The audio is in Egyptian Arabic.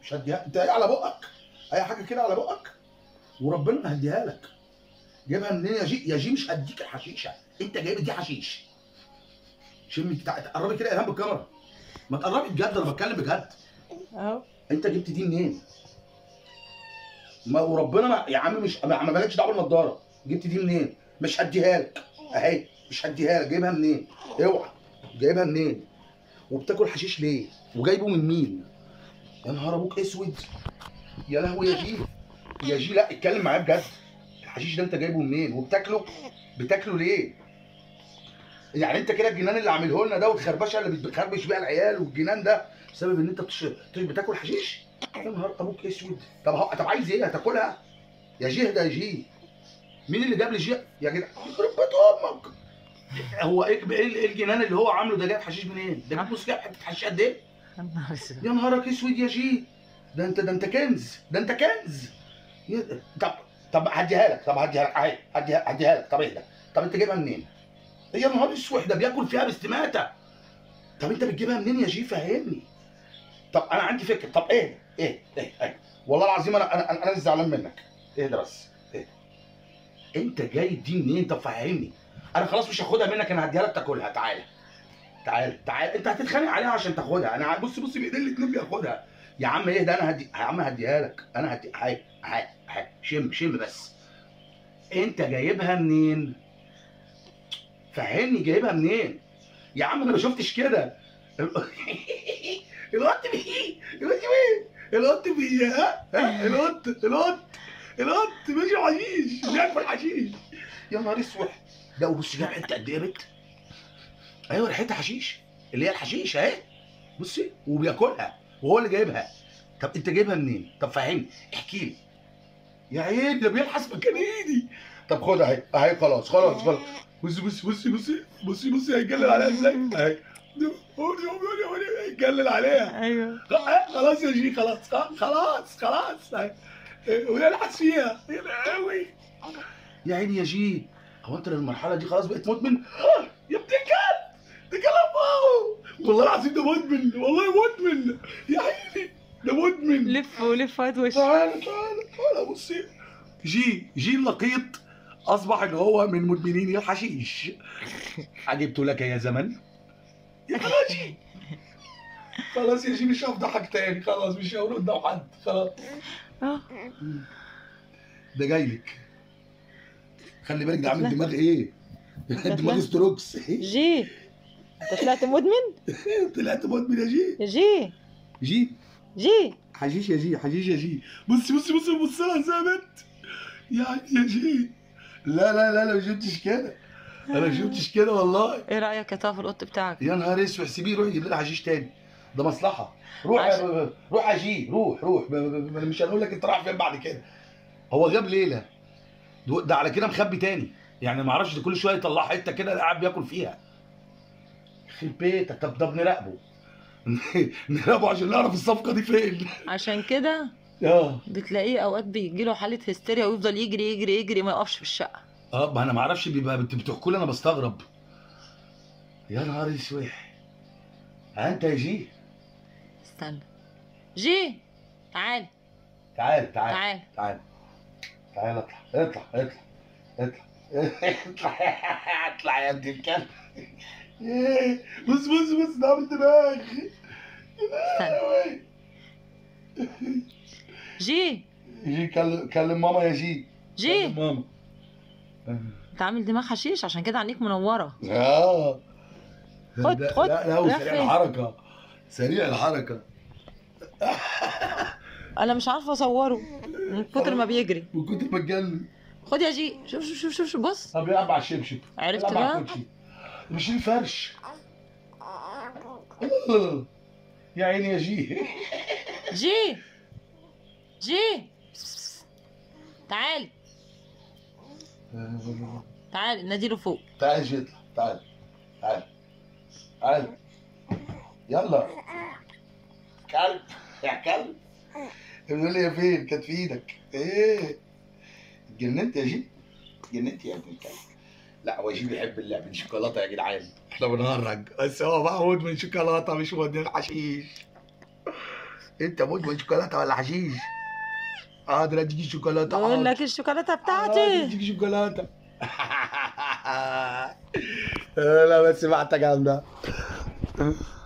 مش هديها انت ايه على بقك اي حاجه كده على بقك وربنا هديها لك جايبها منين يا جي يا جي مش هديك الحشيشه انت جايب دي حشيش شمي تع- قربي كده يا ايهاب بالكاميرا ما تقربي بجد انا بتكلم بجد اهو انت جبت دي منين؟ ما وربنا ما يا عم مش ما ما مالكش دعوه بالنضاره جبت دي منين؟ مش هديها لك اهي مش هديها لك جايبها منين؟ اوعى جايبها منين؟ وبتاكل حشيش ليه؟ وجايبه من مين؟ يا نهار ابوك اسود يا لهوي يا جي يا جي لا اتكلم معايا بجد الحشيش ده انت جايبه منين؟ وبتاكله بتاكله ليه؟ يعني انت كده الجنان اللي عامله لنا ده والخربشه اللي بتخربش بيها العيال والجنان ده بسبب ان انت بتش... بتش- بتاكل حشيش يا نهار ابوك اسود طب ه... طب عايز ايه هتاكلها يا جيه ده يا جيه مين اللي جاب لي جيه يا جدع يخرب بيت امك هو ايه ايه إيه الجنان اللي هو عامله ده جايب حشيش منين ده بص جايب حته حشيش قد ايه يا نهار اسود يا نهارك اسود يا جيه ده انت ده انت كنز ده انت كنز يا- طب طب هديها لك طب هديها لك اهي هديها هديها لك طب اهدى طب انت جايبها منين يا نهار اسود ده بياكل فيها باستماته طب انت بتجيبها منين يا جي فهمني طب انا عندي فكره طب ايه ايه ايه ايه والله العظيم انا انا انا, أنا زعلان منك اهدى بس اهدى انت جايب دي منين طب فهمني انا خلاص مش هاخدها منك انا هديها لك تاكلها تعالى تعالى تعالى انت هتتخانق عليها عشان تاخدها انا بص بص بايدين الاتنين بياخدها يا عم ايه ده انا هدي يا عم هديها لك انا هدي هاي هاي هاي شم شم بس انت جايبها منين فهمني جايبها منين يا عم انا ما شفتش كده القط بيه القط بيه القط بيه ها ها القط القط القط ماشي حشيش بياكل حشيش يا نهار اسود ده وبص جاب حته قد ايه يا بت ايوه ريحتها حشيش اللي هي الحشيش اهي بصي وبياكلها وهو اللي جايبها طب انت جايبها منين طب فهمني احكي لي يا عيني ده بيلحس مكان ايدي طب خد اهي اهي خلاص خلاص خلاص بصي بصي بصي بصي بصي بصي هيتجلل عليها ازاي اهي هيتجلل عليها ايوه خلاص يا جي خلاص خلاص خلاص ويلحس فيها يا قوي يا عيني يا جي هو انت للمرحله دي خلاص بقيت مدمن آه، يا ابن الكلب ده كلام واو والله العظيم ده مدمن والله مدمن يا عيني ده مدمن لف ولف هات وش تعالى تعالى تعالى بصي جي جي اللقيط اصبح ان هو من مدمنين الحشيش عجبت لك يا زمن يا جي خلاص يا جي مش هفضحك تاني خلاص مش هقول قدام حد خلاص اه ده جاي لك خلي بالك ده عامل دماغ ايه دماغ ستروكس جي انت طلعت مدمن طلعت مدمن يا جي يا جي جي جي حشيش يا جي حشيش يا جي بصي بصي بصي بص لها ازاي يا بنت يعني يا جي لا لا لا انا ما شفتش كده انا ما شفتش كده والله ايه رايك يا طه في القط بتاعك يا نهار اسود سيبيه يروح يجيب لنا حشيش تاني ده مصلحه روح يا روح يا جي روح روح ب- ب- ب- مش هنقول لك انت رايح فين بعد كده هو جاب ليله ده ده على كده مخبي تاني يعني ما اعرفش ده كل شويه يطلع حته كده قاعد بياكل فيها يخرب بيتك طب طب نراقبه نراقبه عشان نعرف الصفقه دي فين عشان كده اه بتلاقيه اوقات بيجي له حاله هستيريا ويفضل يجري يجري يجري ما يقفش في الشقه اه ما انا ما اعرفش بيبقى بت- بتحكوا لي انا بستغرب يا نهار اسود ها انت يا جي استنى جي تعال تعال تعال تعال تعال تعال اطلع اطلع اطلع اطلع اطلع اطلع يا ابن الكلب إيه، بص بص بص ده عامل دماغ استنى جي جي كلم كلم ماما يا جي جي كلم ماما انت عامل دماغ حشيش عشان كده عينيك منوره اه خد- لا- خد. لا لا هو رايح سريع فين؟ الحركه سريع الحركه انا مش عارفه اصوره من كتر ما بيجري وكنت بتجنن خد يا جي شوف شوف شوف شوف, شوف بص طب يلعب على الشبشب عرفت يلعب على بقى؟ الكوتشي. مش الفرش يا عيني يا جي جي جي تعال تعال ناديله فوق تعال يا جي اطلع تعال تعال تعال يلا كلب يا كلب يقول لي يا فين كانت في ايدك ايه اتجننت يا جي اتجننت يا ابن الكلب لا هو جي بيحب اللعب دي شوكولاته يا جدعان احنا بنهرج بس هو بقى مدمن شوكولاته مش مدمن حشيش انت مدمن شوكولاته ولا حشيش حاضر اديكي شوكولاته بقول حاضر. لك الشوكولاته حاضر بتاعتي اديكي شوكولاته لا بس بعتك جامده